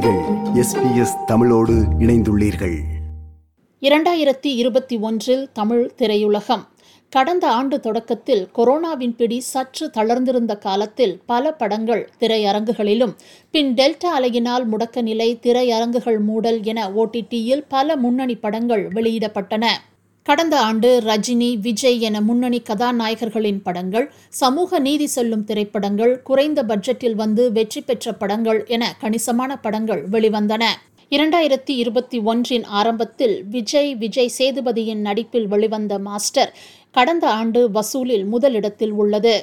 நீங்கள் எஸ்பிஎஸ் தமிழோடு இணைந்துள்ளீர்கள் இரண்டாயிரத்தி இருபத்தி ஒன்றில் தமிழ் திரையுலகம் கடந்த ஆண்டு தொடக்கத்தில் கொரோனாவின் பிடி சற்று தளர்ந்திருந்த காலத்தில் பல படங்கள் திரையரங்குகளிலும் பின் டெல்டா அலையினால் முடக்க நிலை திரையரங்குகள் மூடல் என ஓடிடியில் பல முன்னணி படங்கள் வெளியிடப்பட்டன கடந்த ஆண்டு ரஜினி விஜய் என முன்னணி கதாநாயகர்களின் படங்கள் சமூக நீதி சொல்லும் திரைப்படங்கள் குறைந்த பட்ஜெட்டில் வந்து வெற்றி பெற்ற படங்கள் என கணிசமான படங்கள் வெளிவந்தன இரண்டாயிரத்தி இருபத்தி ஒன்றின் ஆரம்பத்தில் விஜய் விஜய் சேதுபதியின் நடிப்பில் வெளிவந்த மாஸ்டர் கடந்த ஆண்டு வசூலில் முதலிடத்தில் உள்ளது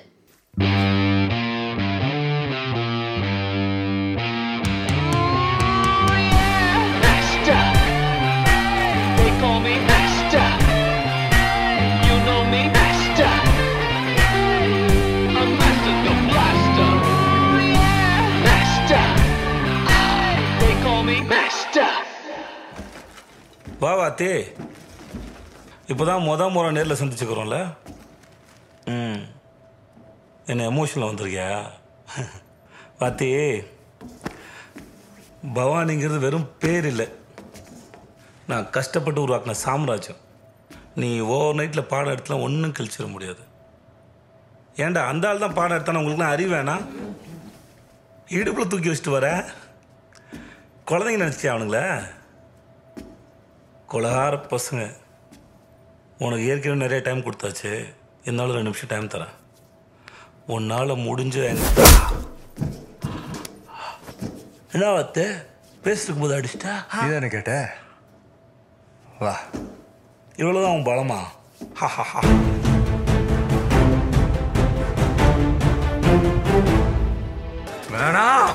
Master. They call me Master. You know me, Master. I'm Master the Blaster. Master. They call me Master. வா வாத்தி இப்போ தான் முத முறை நேரில் சந்திச்சுக்கிறோம்ல ம் என்ன எமோஷனில் வந்திருக்கியா வாத்தி பவானிங்கிறது வெறும் பேர் இல்லை நான் கஷ்டப்பட்டு உருவாக்கின சாம்ராஜ்யம் நீ ஓவர் நைட்டில் பாடம் எடுத்துலாம் ஒன்றும் கழிச்சிட முடியாது ஏன்டா அந்த ஆள் தான் பாடம் எடுத்தானே உங்களுக்குலாம் அறிவு வேணாம் இடுப்பில் தூக்கி வச்சுட்டு வர குழந்தைங்க நினச்சியா அவனுங்களே கொலகார பசங்க உனக்கு ஏற்கனவே நிறைய டைம் கொடுத்தாச்சு இருந்தாலும் ரெண்டு நிமிஷம் டைம் தரேன் உன்னால் முடிஞ்ச எங்க- என்ன வாத்து பேசிருக்கும் போது அடிச்சிட்டா நீதானே கேட்ட வா இவ்வளோதான் உன் பலமா ஹா ஹா ஹா வேணாம்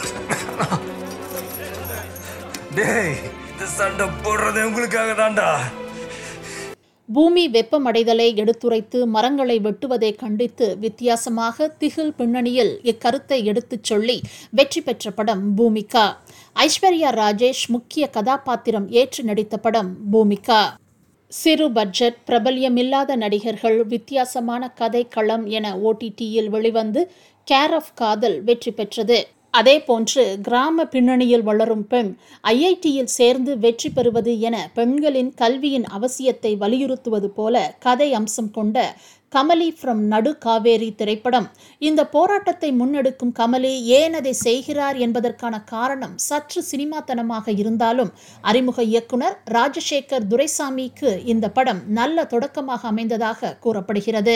டேய் இந்த சண்டை போடுறது உங்களுக்காக தான்டா பூமி வெப்பமடைதலை எடுத்துரைத்து மரங்களை வெட்டுவதை கண்டித்து வித்தியாசமாக திகில் பின்னணியில் இக்கருத்தை எடுத்துச் சொல்லி வெற்றி பெற்ற படம் பூமிகா ஐஸ்வர்யா ராஜேஷ் முக்கிய கதாபாத்திரம் ஏற்று நடித்த படம் பூமிகா சிறு பட்ஜெட் பிரபல்யமில்லாத நடிகர்கள் வித்தியாசமான கதை களம் என ஓடிடியில் வெளிவந்து கேர் ஆஃப் காதல் வெற்றி பெற்றது அதேபோன்று கிராம பின்னணியில் வளரும் பெண் ஐஐடியில் சேர்ந்து வெற்றி பெறுவது என பெண்களின் கல்வியின் அவசியத்தை வலியுறுத்துவது போல கதை அம்சம் கொண்ட கமலி ஃப்ரம் நடு காவேரி திரைப்படம் இந்த போராட்டத்தை முன்னெடுக்கும் கமலி ஏன் அதை செய்கிறார் என்பதற்கான காரணம் சற்று சினிமாத்தனமாக இருந்தாலும் அறிமுக இயக்குனர் ராஜசேகர் துரைசாமிக்கு இந்த படம் நல்ல தொடக்கமாக அமைந்ததாக கூறப்படுகிறது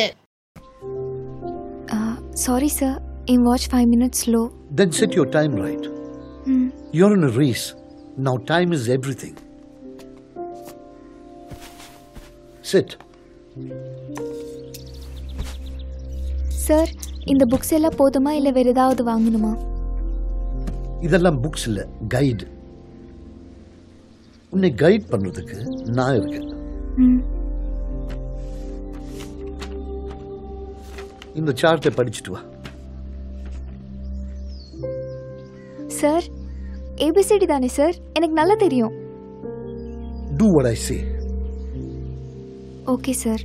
Uh, sorry, sir. In watch five minutes slow. Then set your time right. Hmm. You're in a race. Now time is everything. Sit. Sir இந்த புக்ஸ் எல்லாம் போதுமா இல்லை வேறு ஏதாவது வாங்கணுமா இதெல்லாம் புக்ஸ் இல்ல கைடு உன்னை கைட் பண்றதுக்கு நான் இருக்கேன் ம் இந்த சார்ட்டை படிச்சுட்டு வா சார் ஏபிசிடி தானே சார் எனக்கு நல்லா தெரியும் do what I say okay sir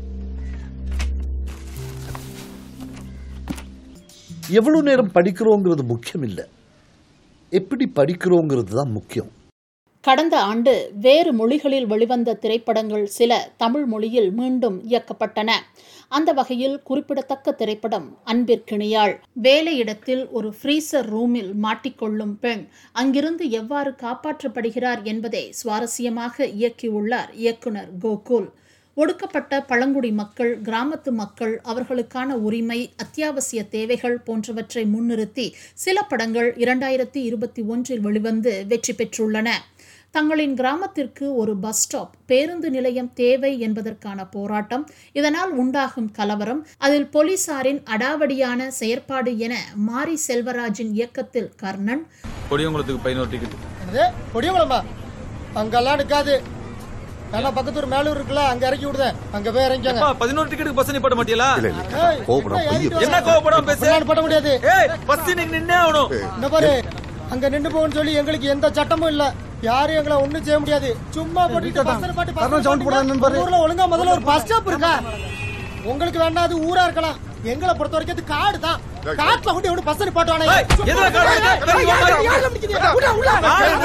எவ்வளவு நேரம் படிக்கிறோங்கிறது முக்கியம் இல்லை எப்படி படிக்கிறோங்கிறது தான் முக்கியம் கடந்த ஆண்டு வேறு மொழிகளில் வெளிவந்த திரைப்படங்கள் சில தமிழ் மொழியில் மீண்டும் இயக்கப்பட்டன அந்த வகையில் குறிப்பிடத்தக்க திரைப்படம் அன்பிற்கிணியாள் வேலையிடத்தில் ஒரு ஃப்ரீசர் ரூமில் மாட்டிக்கொள்ளும் பெண் அங்கிருந்து எவ்வாறு காப்பாற்றப்படுகிறார் என்பதை சுவாரஸ்யமாக இயக்கியுள்ளார் இயக்குனர் கோகுல் ஒடுக்கப்பட்ட பழங்குடி மக்கள் கிராமத்து மக்கள் அவர்களுக்கான உரிமை அத்தியாவசிய தேவைகள் போன்றவற்றை முன்னிறுத்தி சில படங்கள் இரண்டாயிரத்தி இருபத்தி ஒன்றில் வெளிவந்து வெற்றி பெற்றுள்ளன தங்களின் கிராமத்திற்கு ஒரு பஸ் ஸ்டாப் பேருந்து நிலையம் தேவை என்பதற்கான போராட்டம் இதனால் உண்டாகும் கலவரம் அதில் போலீசாரின் அடாவடியான செயற்பாடு என மாரி செல்வராஜின் இயக்கத்தில் கர்ணன் கொடியங்குளத்துக்கு பதினோரு டிக்கெட் என்னது கொடியங்குளமா அங்கெல்லாம் நிக்காது வேணா பக்கத்தூர் மேலூர் இருக்குல்ல அங்க இறக்கி விடுதேன் அங்க போய் இறங்கிக்கோங்க பதினோரு டிக்கெட் பஸ் நீ போட மாட்டியலா ஏய், ஏறிட்டு என்ன வா. கோவப்படாம பேசு இப்படிலாம் போட முடியாது ஏய் பஸ் இன்னைக்கு நின்னே ஆகணும் என்ன பாரு அங்க நின்னு போகணும்னு சொல்லி எங்களுக்கு எந்த சட்டமும் இல்ல யாரும் எங்களை ஒண்ணும் செய்ய முடியாது சும்மா போட்டுட்டு பஸ்ல பாட்டு பஸ்ல sound போடாதன்னு பாரு. ஊர்ல ஒழுங்கா முதல்ல ஒரு பஸ் ஸ்டாப் இருக்கா உங்களுக்கு வேணா அது ஊரா இருக்கலாம் எங்களை பொறுத்த வரைக்கும் அது காடு தான் காட்டுல கொண்டு எவனும் பஸ் நிப்பாட்டுவானே ஏய், எதுல காடு? ஏய், ஏய், ஏய், ஏய், ஏய், ஏய், ஏய், ஏய், உள்ள, உள்ள.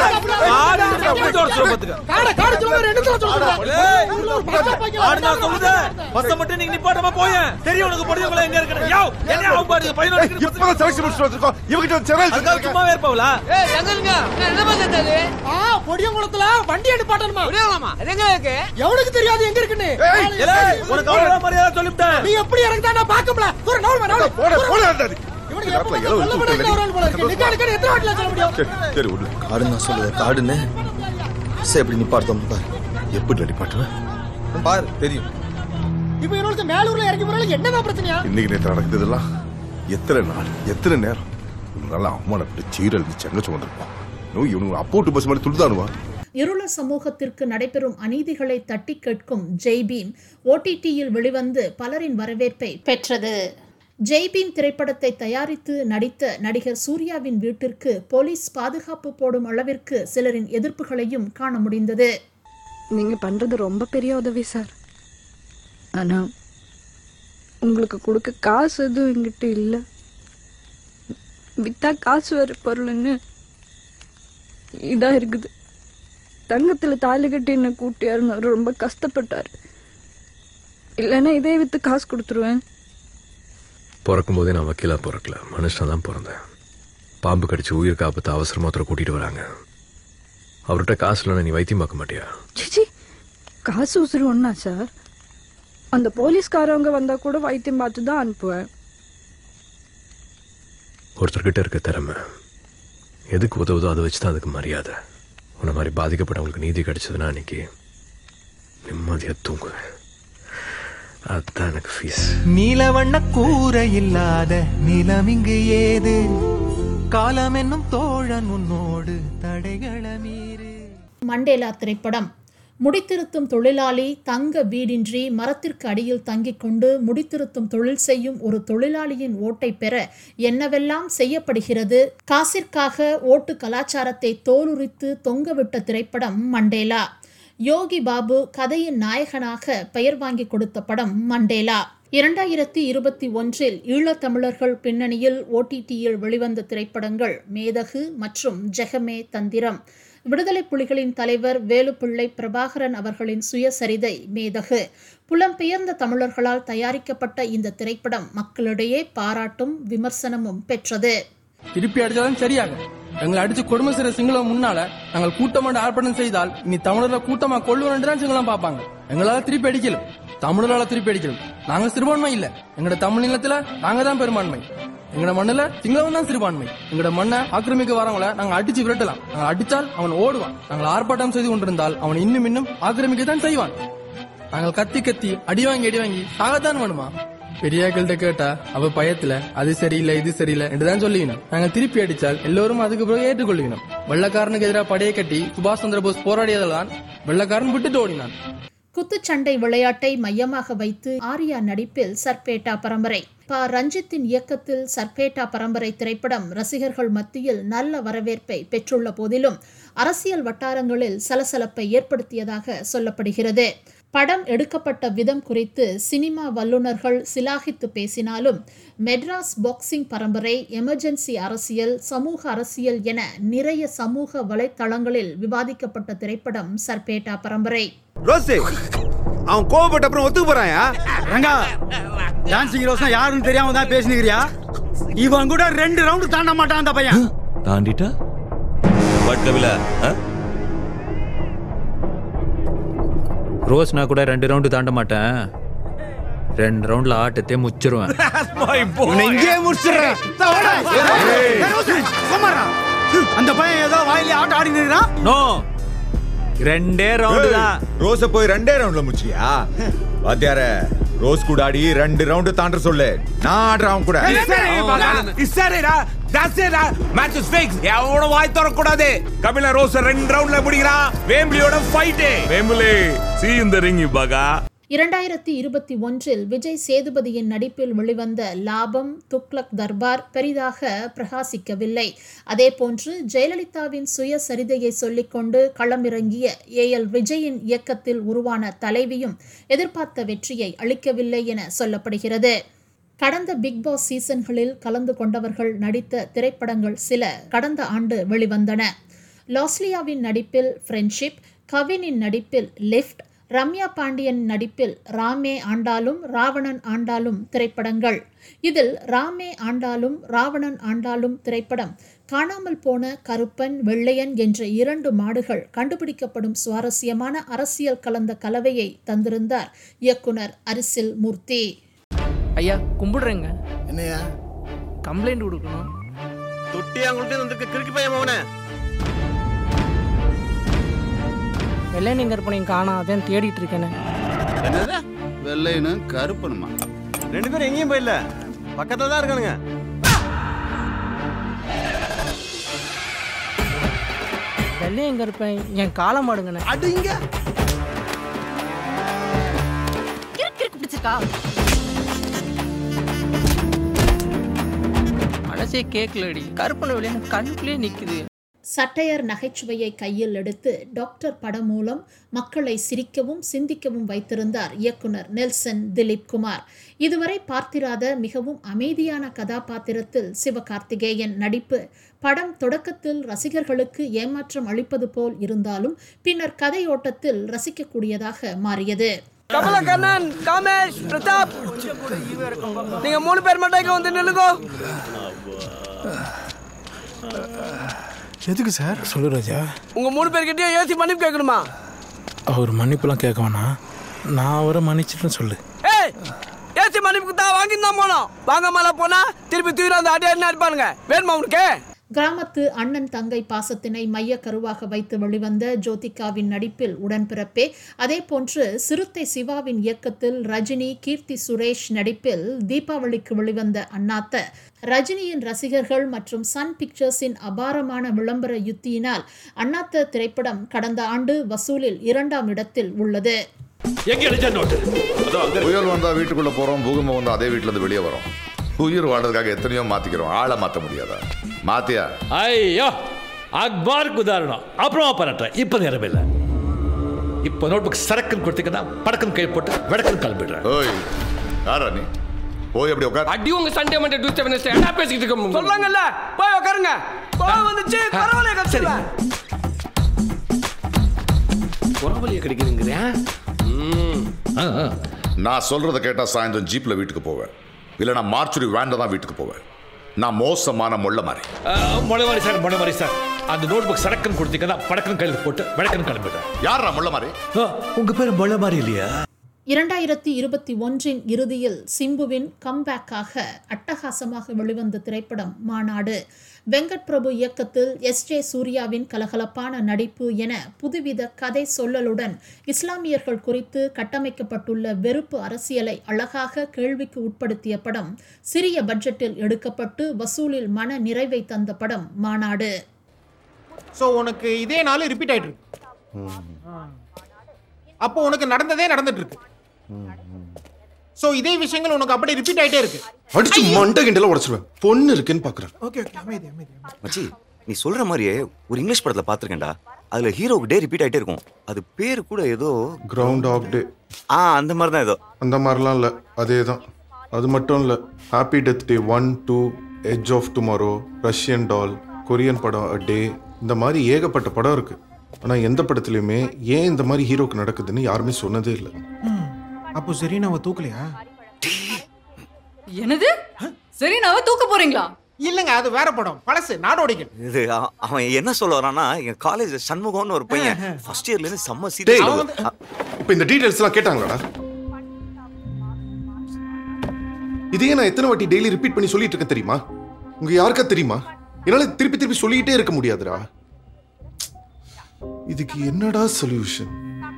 பாத்துக்க காடை காடை சொல்லுங்க ரெண்டு தடவை சொல்லுங்க ஏய், ஊர்ல ஒரு பஸ் ஸ்டாப் வைக்கலாம். ஆடு நான் சொல்லுதேன் பஸ்ஸ மட்டும் நீங்க நிப்பாட்டமா போயேன் தெரியும் உனக்கு படிச்சவங்கள எங்க இருக்கு யோ என்ன ஆகும் பாருங்க பதினோரு டிக்கெட் இப்பதான் செலக்ஷன் முடிச்சுட்டு வந்திருக்கோம் இவகிட்ட சென்னை அதுக்காக சும்மாவே இருப்பாங்களா ஆ பொடியங்குளத்துல வண்டி எடுப்பாட்டணுமா எவனுக்கு தெரியாது எங்க இருக்குன்னு ஏய் உனக்கு அவ்வளவு மரியாதை சொல்லிவிட்டேன் நீ எப்படி இறங்குதா நான் பார்க்கல ஒரு நாள் நாள் போட போட வேண்டாம் இவனுக்கு நேரத்துல எப்ப இளவு சொல்ல விட்டு முடியல ஒரு ஆள் போல இருக்கு நிக்கா நிக்கா எத்தனை வாட்டில சொல்ல முடியும் சரி சரி விடு காடு நான் சொல்லுவேன் காடுன்னு சரி எப்படி நிப்பாடுத்தோம் பாரு எப்படி அடிப்பாட்டுவேன் பாரு தெரியும் இப்ப இவனுக்கு மேலூர்ல இறங்கி போறாலும் என்னதான் பிரச்சனையா இன்னைக்கு நேற்று நடக்குதெல்லாம் எத்தனை நாள் எத்தனை நேரம் நல்லா அவமானப்பட்டு சீரல் செங்க சுமந்திருப்போம் நோய் இவனுக்கு அப்போட்டு பஸ் மாதிரி துள்ளுதானுவா இருள சமூகத்திற்கு நடைபெறும் அநீதிகளை தட்டி கேட்கும் ஜெய்பீம் ஓடிடியில் வெளிவந்து பலரின் வரவேற்பை பெற்றது ஜெய்பீம் திரைப்படத்தை தயாரித்து நடித்த நடிகர் சூர்யாவின் வீட்டிற்கு போலீஸ் பாதுகாப்பு போடும் அளவிற்கு சிலரின் எதிர்ப்புகளையும் காண முடிந்தது நீங்க பண்றது ரொம்ப பெரிய உதவி சார் ஆனா உங்களுக்கு கொடுக்க காசு எதுவும் என்கிட்ட இல்லை வித்தா காசு வர பொருள்னு இதா இருக்குது தங்கத்துல தாலி கட்டி என்ன கூட்டியாருன்னு ரொம்ப கஷ்டப்பட்டாரு இல்லைன்னா இதே வித்து காசு கொடுத்துருவேன் பிறக்கும் போதே நான் வக்கீலா பிறக்கல மனுஷனா தான் பிறந்தேன் பாம்பு கடிச்சு உயிர் காப்பத்து அவசரமா ஒருத்தரை கூட்டிட்டு வராங்க அவர்கிட்ட காசு இல்லைன்னா நீ வைத்தியம் பார்க்க மாட்டியா சிச்சி காசு உசுறு ஒண்ணா சார் அந்த போலீஸ்காரவங்க வந்தா கூட வைத்தியம் பார்த்து தான் அனுப்புவேன் ஒருத்தர்கிட்ட இருக்க திறமை எதுக்கு உதவுதோ அதை வச்சு தான் அதுக்கு மரியாதை உன்னை மாதிரி பாதிக்கப்பட்டவங்களுக்கு நீதி கிடைச்சதுன்னா அன்னைக்கு நிம்மதியாக தூங்குவேன் அதுதான் எனக்கு ஃபீஸ் நீலவண்ண கூரை இல்லாத நிலம் இங்கு ஏது காலம் என்னும் தோழன் உன்னோடு தடைகள மீறு மண்டேலா திரைப்படம் முடித்திருத்தும் தொழிலாளி தங்க வீடின்றி மரத்திற்கு அடியில் தங்கிக் கொண்டு முடித்திருத்தும் தொழில் செய்யும் ஒரு தொழிலாளியின் ஓட்டை பெற என்னவெல்லாம் செய்யப்படுகிறது காசிற்காக ஓட்டு கலாச்சாரத்தை தோலுரித்து தொங்கவிட்ட திரைப்படம் மண்டேலா யோகி பாபு கதையின் நாயகனாக பெயர் வாங்கி கொடுத்த படம் மண்டேலா இரண்டாயிரத்தி இருபத்தி ஒன்றில் ஈழத்தமிழர்கள் பின்னணியில் ஓடிடியில் வெளிவந்த திரைப்படங்கள் மேதகு மற்றும் ஜெகமே தந்திரம் விடுதலை புலிகளின் தலைவர் வேலுப்பிள்ளை பிரபாகரன் அவர்களின் சுயசரிதை மேதகு புலம்பெயர்ந்த தமிழர்களால் தயாரிக்கப்பட்ட இந்த திரைப்படம் மக்களிடையே பாராட்டும் விமர்சனமும் பெற்றது திருப்பி அடிச்சாலும் சரியாக எங்களை அடிச்சு கொடுமை செய்யற சிங்களம் முன்னால நாங்கள் கூட்டமாக ஆர்ப்பாட்டம் செய்தால் இனி தமிழர்ல கூட்டமா கொள்ளுவோம் தான் சிங்களம் பார்ப்பாங்க எங்களால திருப்பி அடிக்கலும் தமிழரால திருப்பி அடிக்கலும் நாங்க சிறுபான்மை இல்ல எங்களோட தமிழ் நிலத்துல நாங்க தான் பெரும்பான்மை எங்கட மண்ணுல சிங்களம் தான் சிறுபான்மை எங்கட மண்ணை ஆக்கிரமிக்க வரவங்கள நாங்க அடிச்சு விரட்டலாம் நாங்க அடிச்சால் அவன் ஓடுவான் நாங்கள் ஆர்ப்பாட்டம் செய்து கொண்டிருந்தால் அவன் இன்னும் இன்னும் ஆக்கிரமிக்க தான் செய்வான் நாங்கள் கத்தி கத்தி அடி வாங்கி அடி வாங்கி சாகத்தான் வேணுமா பெரியாக்கள்கிட்ட கேட்டா அவ பயத்துல அது சரியில்லை இது சரியில்லை என்றுதான் சொல்லிக்கணும் நாங்க திருப்பி அடிச்சால் எல்லோரும் அதுக்கு பிறகு ஏற்றுக்கொள்ளிக்கணும் வெள்ளக்காரனுக்கு எதிராக படையை கட்டி சுபாஷ் சந்திர போஸ் போராடியதால் வெள்ளக்காரன் விட்டுட்டு ஓடினான் குத்துச்சண்டை விளையாட்டை மையமாக வைத்து ஆர்யா நடிப்பில் சர்பேட்டா பரம்பரை ப ரஞ்சித்தின் இயக்கத்தில் சர்பேட்டா பரம்பரை திரைப்படம் ரசிகர்கள் மத்தியில் நல்ல வரவேற்பை பெற்றுள்ள போதிலும் அரசியல் வட்டாரங்களில் சலசலப்பை ஏற்படுத்தியதாக சொல்லப்படுகிறது படம் எடுக்கப்பட்ட விதம் குறித்து சினிமா வல்லுநர்கள் சிலாகித்து பேசினாலும் மெட்ராஸ் பாக்ஸிங் பரம்பரை எமர்ஜென்சி அரசியல் சமூக அரசியல் என நிறைய சமூக வலைத்தளங்களில் விவாதிக்கப்பட்ட திரைப்படம் சர்பேட்டா பரம்பரை ரோஸு அவன் கோவப்பட்ட அப்புறம் ஒத்துக்கு போறாயா ரங்கா டான்சிங் ரோஸ் யாருன்னு தெரியாம தான் பேசினுக்கிறியா இவன் கூட ரெண்டு ரவுண்டு தாண்ட மாட்டான் அந்த பையன் தாண்டிட்டா வாட் கபிலா ரோஸ்னா கூட ரெண்டு ரவுண்டு தாண்ட மாட்டேன் ரெண்டு ரவுண்ட்ல ஆட்டத்தை முச்சிருவேன் இவனை இங்கேயே முடிச்சிடுறேன் அந்த பையன் ஏதோ வாயிலே ஆட்டம் ஆடி நிற்கிறான் நோ ரெண்டே ரவுண்டு தான் ரோஸ போய் ரெண்டே ரவுண்ட்ல முச்சியா வாத்தியார ரோஸ் கூட ஆடி ரெண்டு ரவுண்டு தாண்ட சொல்லு நான் ஆடுறேன் அவன் கூட சரிடா தட்ஸ் மேட்ச் இஸ் ஃபிக்ஸ் எவனோட வாய் தரக்கூடாது கபில ரோஸ் ரெண்டு ரவுண்ட்ல முடிக்கிறான் வேம்பிலியோட fight Vembuli see you in the ring பாகா இரண்டாயிரத்தி இருபத்தி ஒன்றில் விஜய் சேதுபதியின் நடிப்பில் வெளிவந்த லாபம் துக்ளக் தர்பார் பெரிதாக பிரகாசிக்கவில்லை அதேபோன்று ஜெயலலிதாவின் சுயசரிதையை சொல்லிக்கொண்டு களமிறங்கிய ஏ எல் விஜயின் இயக்கத்தில் உருவான தலைவியும் எதிர்பார்த்த வெற்றியை அளிக்கவில்லை என சொல்லப்படுகிறது கடந்த பிக் பாஸ் சீசன்களில் கலந்து கொண்டவர்கள் நடித்த திரைப்படங்கள் சில கடந்த ஆண்டு வெளிவந்தன லாஸ்லியாவின் நடிப்பில் ஃப்ரெண்ட்ஷிப் கவினின் நடிப்பில் லிஃப்ட் ரம்யா பாண்டியன் நடிப்பில் ராமே ஆண்டாலும் ராவணன் ஆண்டாலும் திரைப்படங்கள் இதில் ராமே ஆண்டாலும் ராவணன் ஆண்டாலும் திரைப்படம் காணாமல் போன கருப்பன் வெள்ளையன் என்ற இரண்டு மாடுகள் கண்டுபிடிக்கப்படும் சுவாரஸ்யமான அரசியல் கலந்த கலவையை தந்திருந்தார் இயக்குனர் அரிசில் மூர்த்தி ஐயா கும்பிடுறேங்க என்னையா கம்ப்ளைண்ட் கொடுக்கணும் தொட்டியாங்குளத்துல வந்திருக்க கிறுக்கு பையன் மவனே வெள்ளையன் கற்பனையும் காணாம் அதான் தேடிட்டு இருக்கேனே என்னது வெள்ளையனும் கருப்பனுமா ரெண்டு பேரும் எங்கேயும் போயிடல பக்கத்துல தான் இருக்கானுங்க வெள்ளையன் கற்பனை என் காலம் மாடுங்கண்ணே அடிங்க கிறுக்கு பிடிச்சிருக்கா மனசே கேட்கலடி கருப்பனை வெளியான கண்ணுக்குள்ளே நிக்குது சட்டையர் நகைச்சுவையை கையில் எடுத்து டாக்டர் படம் மூலம் மக்களை சிரிக்கவும் சிந்திக்கவும் வைத்திருந்தார் இயக்குனர் நெல்சன் திலீப் குமார் இதுவரை பார்த்திராத மிகவும் அமைதியான கதாபாத்திரத்தில் சிவகார்த்திகேயன் நடிப்பு படம் தொடக்கத்தில் ரசிகர்களுக்கு ஏமாற்றம் அளிப்பது போல் இருந்தாலும் பின்னர் கதையோட்டத்தில் ரசிக்கக்கூடியதாக மாறியது கமலக்கண்ணன் காமேஷ் பிரதாப் நீங்க மூணு பேர் மட்டும் இங்க வந்து நில்லுங்கோ எதுக்கு சார் சொல்லு ராஜா உங்க மூணு பேர்கிட்டயும் ஏசி மன்னிப்பு கேட்கணுமா அவர் மன்னிப்புலாம் கேட்க வேணாம் நான் அவரை மன்னிச்சிட்டேன்னு சொல்லு ஏய் ஏசி மன்னிப்புக்கு தான் வாங்கி தான் போனோம் வாங்க மேல போனா திருப்பி தூர அந்த அடி அடி அடிப்பானுங்க வேணுமா உனக்கு கிராமத்து அண்ணன் தங்கை பாசத்தினை மைய கருவாக வைத்து வெளிவந்த ஜோதிகாவின் நடிப்பில் உடன்பிறப்பே அதேபோன்று சிறுத்தை சிவாவின் இயக்கத்தில் ரஜினி கீர்த்தி சுரேஷ் நடிப்பில் தீபாவளிக்கு வெளிவந்த அண்ணாத்த ரஜினியின் ரசிகர்கள் மற்றும் சன் பிக்சர்ஸின் அபாரமான விளம்பர யுத்தியினால் அண்ணாத்த திரைப்படம் கடந்த ஆண்டு வசூலில் இரண்டாம் இடத்தில் உள்ளது புயல் வந்தா வீட்டுக்குள்ள போறோம் பூகம்பம் வந்தா அதே வீட்டுல இருந்து வெளியே வரோம் உயிர் வாழ்றதுக்காக எத்தனையோ மாத்திக்கிறோம் ஆளை மாத்த முடியாதா மாத்தியா ஐயோ அக்பாருக்கு உதாரணம் அப்புறமா பரட்டுறேன் இப்போ நேரம் இல்லை இப்போ நோட் புக் சரக்குன்னு கொடுத்தீங்கன்னா படக்குன்னு கை போட்டு விடக்குன்னு கிளம்பிடுறேன் ஓய் யாரா நீ போய் அப்படி உட்கார் அடி உங்க சண்டே மண்டே டியூஸ்டே வெனஸ்டே என்ன பேசிக்கிட்டு இருக்க சொல்லாங்கல்ல போய் உட்காருங்க போய் வந்துச்சு பரவாயில்ல கட்சில குறவலிய கிடைக்குதுங்கிறியா நான் சொல்றத கேட்டா சாயந்தரம் ஜீப்ல வீட்டுக்கு போவேன் இல்ல நான் மார்ச்சுரி வேன்ல தான் வீட்டுக்கு போவேன் நான் மோசமான முள்ள மாதிரி மொழை மாதிரி சார் மொழை மாதிரி சார் அந்த நோட் புக் சரக்குன்னு கொடுத்தீங்கன்னா படக்குன்னு கையில் போட்டு விடக்குன்னு கிளம்பிடுறேன் யாரா முள்ள மாதிரி உங்க பேர் மொழை மாதிரி இல்லையா இரண்டாயிரத்தி இருபத்தி ஒன்றின் இறுதியில் சிம்புவின் கம்பேக்காக அட்டகாசமாக வெளிவந்த திரைப்படம் மாநாடு வெங்கட் பிரபு இயக்கத்தில் எஸ் ஜே சூர்யாவின் கலகலப்பான நடிப்பு என புதுவித கதை சொல்லலுடன் இஸ்லாமியர்கள் குறித்து கட்டமைக்கப்பட்டுள்ள வெறுப்பு அரசியலை அழகாக கேள்விக்கு உட்படுத்திய படம் சிறிய பட்ஜெட்டில் எடுக்கப்பட்டு வசூலில் மன நிறைவை தந்த படம் மாநாடு ஸோ உனக்கு இதே நாள் ரிப்பீட் ஆயிட்டு இருக்கு அப்போ உனக்கு நடந்ததே நடந்துட்டு இருக்கு ஸோ இதே விஷயங்கள் உனக்கு அப்படியே ரிப்பீட் ஆயிட்டே இருக்கு அடிச்சு மண்டை கிண்டல உடச்சிருவேன் பொண்ணு இருக்குன்னு பாக்குறேன் ஓகே ஓகே அமைதி அமைதி மச்சி நீ சொல்ற மாதிரியே ஒரு இங்கிலீஷ் படத்துல பாத்திருக்கேன்டா அதுல ஹீரோக்கு டே ரிப்பீட் ஆயிட்டே இருக்கும் அது பேரு கூட ஏதோ கிரவுண்ட் ஆஃப் டே ஆ அந்த மாதிரி தான் ஏதோ அந்த மாதிரிலாம் இல்லை அதே தான் அது மட்டும் இல்லை happy death day one two edge of tomorrow Russian doll Korean படம் அ டே இந்த மாதிரி ஏகப்பட்ட படம் இருக்கு ஆனால் எந்த படத்துலையுமே ஏன் இந்த மாதிரி ஹீரோக்கு நடக்குதுன்னு யாருமே சொன்னதே இல்லை அப்போ சரி நான் தூக்கலையா என்னது சரி நான் தூக்க போறீங்களா இல்லங்க அது வேற படம் பழசு நாடோடிகள் இது அ- அவன் என்ன சொல்ல வரான்னா என் காலேஜ் சண்முகம்னு ஒரு பையன் ஃபர்ஸ்ட் இயர்ல இருந்து செம்ம டேய் சீரியஸ் இப்போ இந்த டீடைல்ஸ்லாம் கேட்டாங்களாடா இதையே நான் எத்தனை வாட்டி டெய்லி ரிப்பீட் பண்ணி சொல்லிட்டு இருக்கேன் தெரியுமா உங்க யாருக்கா தெரியுமா என்னால திருப்பி திருப்பி சொல்லிக்கிட்டே இருக்க முடியாதுடா இதுக்கு என்னடா சொல்யூஷன்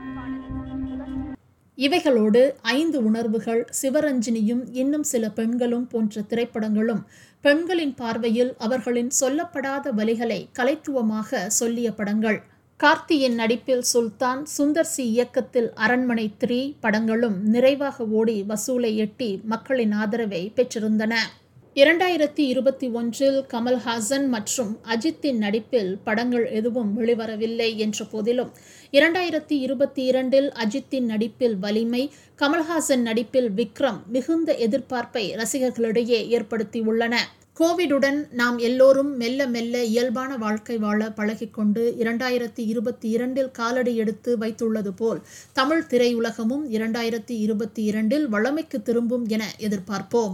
இவைகளோடு ஐந்து உணர்வுகள் சிவரஞ்சினியும் இன்னும் சில பெண்களும் போன்ற திரைப்படங்களும் பெண்களின் பார்வையில் அவர்களின் சொல்லப்படாத வலிகளை கலைத்துவமாக சொல்லிய படங்கள் கார்த்தியின் நடிப்பில் சுல்தான் சுந்தர் சி இயக்கத்தில் அரண்மனை த்ரீ படங்களும் நிறைவாக ஓடி வசூலை எட்டி மக்களின் ஆதரவை பெற்றிருந்தன இரண்டாயிரத்தி இருபத்தி ஒன்றில் கமல்ஹாசன் மற்றும் அஜித்தின் நடிப்பில் படங்கள் எதுவும் வெளிவரவில்லை என்ற போதிலும் இரண்டாயிரத்தி இருபத்தி இரண்டில் அஜித்தின் நடிப்பில் வலிமை கமல்ஹாசன் நடிப்பில் விக்ரம் மிகுந்த எதிர்பார்ப்பை ரசிகர்களிடையே ஏற்படுத்தியுள்ளன கோவிடுடன் நாம் எல்லோரும் மெல்ல மெல்ல இயல்பான வாழ்க்கை வாழ பழகிக்கொண்டு இரண்டாயிரத்தி இருபத்தி இரண்டில் காலடி எடுத்து வைத்துள்ளது போல் தமிழ் திரையுலகமும் இரண்டாயிரத்தி இருபத்தி இரண்டில் வளமைக்கு திரும்பும் என எதிர்பார்ப்போம்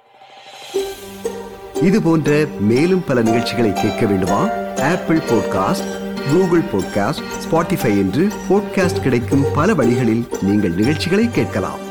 இது போன்ற மேலும் பல நிகழ்ச்சிகளை கேட்க வேண்டுமா Apple podcast Google podcast Spotify என்று பாட்காஸ்ட் கிடைக்கும் பல வழிகளில் நீங்கள் நிகழ்ச்சிகளை கேட்கலாம்